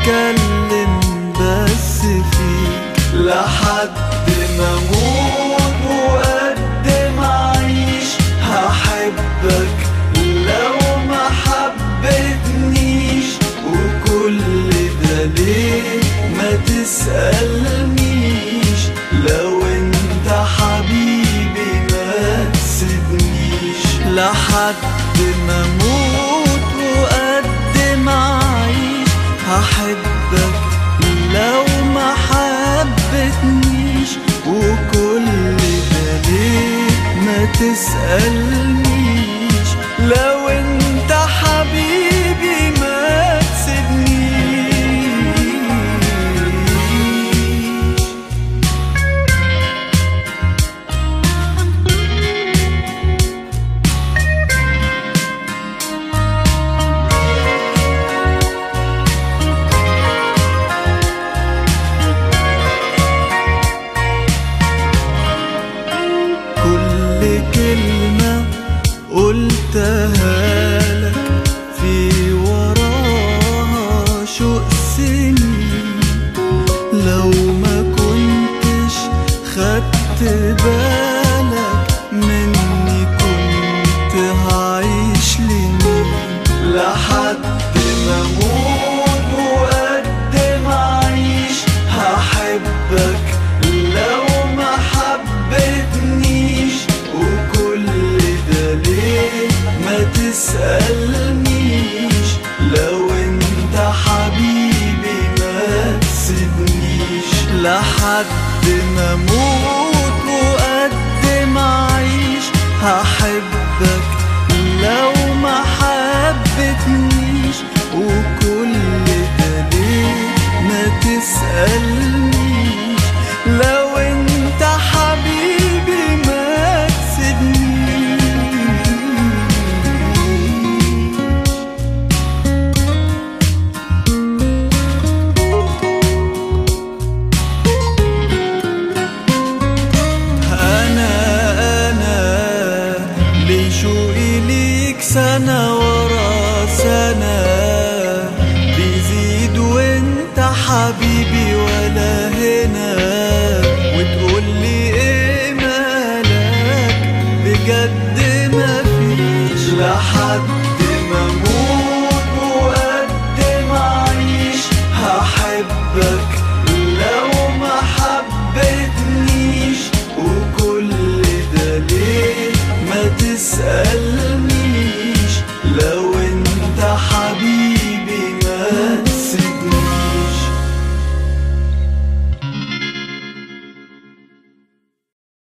بتكلم بس فيك لحد ما اموت وقد ما اعيش هحبك لو ما حبتنيش وكل ده ليه ما تسألنيش لو انت حبيبي ما تسيبنيش لحد ما اموت وقد ما اعيش هحبك لو ما حبتنيش وكل ده ليه ما تسألنيش لو انت حبيبي ما تسيبنيش كل كلمة قلتها لك في وراها شوق سنين لو ما كنتش خدت بالك مني كنت هعيش لمين لحد ما اموت وقد ما اعيش هحبك لو ما حبتنيش وكل ده ليه ما تسألنيش لو انت حبيبي ما تسيبنيش لحد ما اموت وقد ما اعيش هحبك لو ما حبتنيش وكل ده ليه ما تسألنيش لو انت حبيبي ما تسيبنيش أنا أنا ليه شوقي ليك سنة ورا سنة بيزيد وانت حبيبي ولا هنا